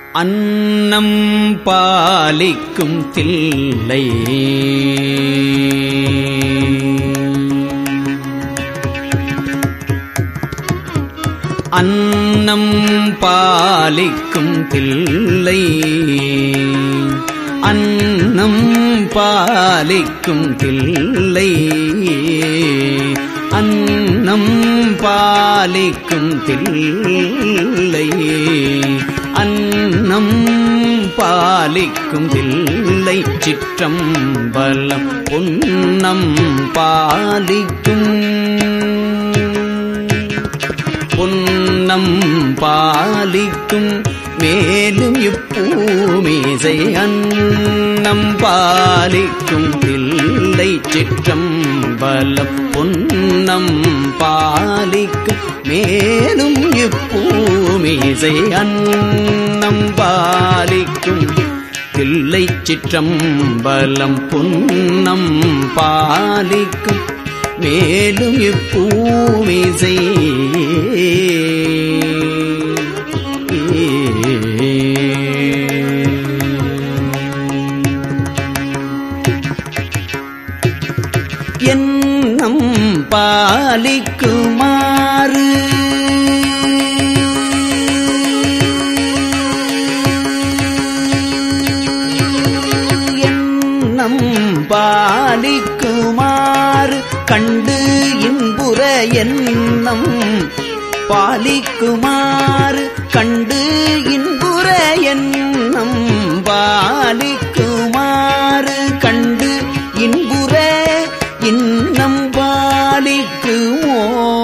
அன்னம் பாலிக்கும் தில்லை அன்னம் பாலிக்கும் தில்லை அன்னம் பாலிக்கும் தில்லை அன்னம் பாலிக்கும் தில்லை அன்னம் பாலிக்கும் தில்லை சிற்றம்பலம் பொன்னம் பாலிக்கும் பொன்னம் பாலிக்கும் மேலும் இப்பூமீசை அன்னம் பாலிக்கும் தில்லை சிற்றம்பலம் பொன்னம் பாலிக்கும் மேலும் இப்பூமீசை அன்னம் பாலிக்கும் தில்லை சிற்றம்பலம் பொன்னம் பாலிக்கும் மேலும் இப்பூமிசை என்னம் பாலிக்குமாறு எண்ணம் பாலிக்குமாறு கண்டு இன்புற எண்ணம் பாலிக்குமாறு கண்டு இன்புற எண்ணம் பாலிக்குமாறு கண்டு இன்புற இன்னம் பாலிக்குமோ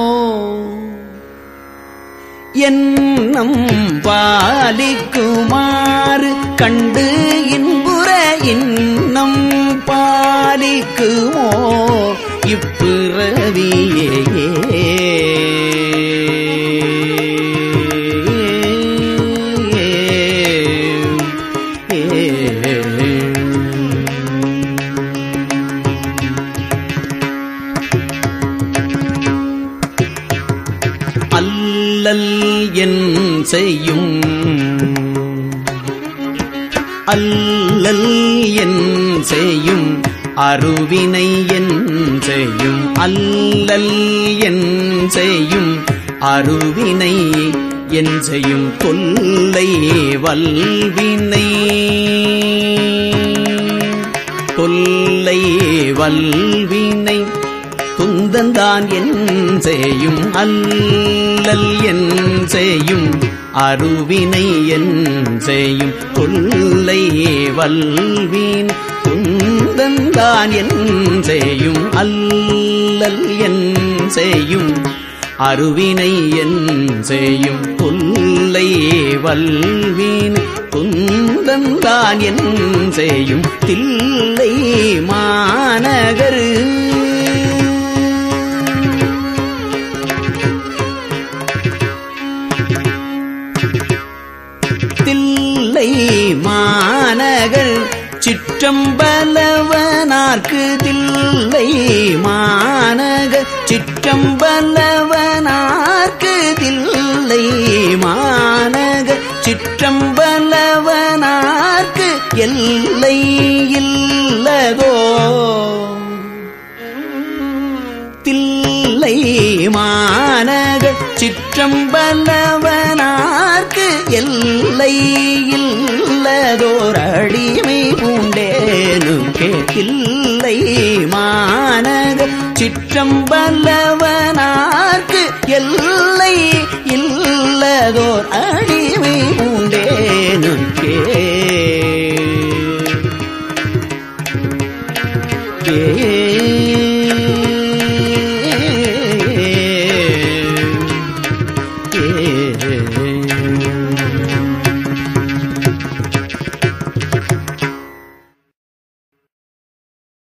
என்னம் பாலிக்குமாறு கண்டு இன்புற இன்னம் பாலிக்குமோ இப்பிறவியே அல்லல் என் செய்யும் அல்லல் என் செய்யும் அருவினை என் செய்யும் அல்லல் என் செய்யும் அருவினை என் செய்யும் தொல்லை வல்வினை தொல்லை வல்வினை துந்தந்தான் என் செய்யும் அல்லல் என் செய்யும் அருவினை என் செய்யும் கொல்லை வல்வீன் துந்தந்தான் என் செய்யும் அல்லல் என் செய்யும் அருவினை என் செய்யும் கொல்லை வல்வீன் துந்தந்தான் என் செய்யும் தில்லை மாநகரு தில்லை மாநகர் சிற்றம்பலவனார்க்கு தில்லை மாநகர் சிற்றம்பலவனார்க்கு தில்லை மாநகர் சிற்றம்பலவனார்க்கு எல்லை இல்லதோ தில்லை மாநகர் சிற்றம்பலவனார்க்கு எல்லை இல்லதோர் அடிமை பூண்டேனுக்கே இல்லை மாநகர் சிற்றம்பலவனார்க்கு எல்லை இல்லதோர் அடிமை பூண்டேனுக்கே ஏ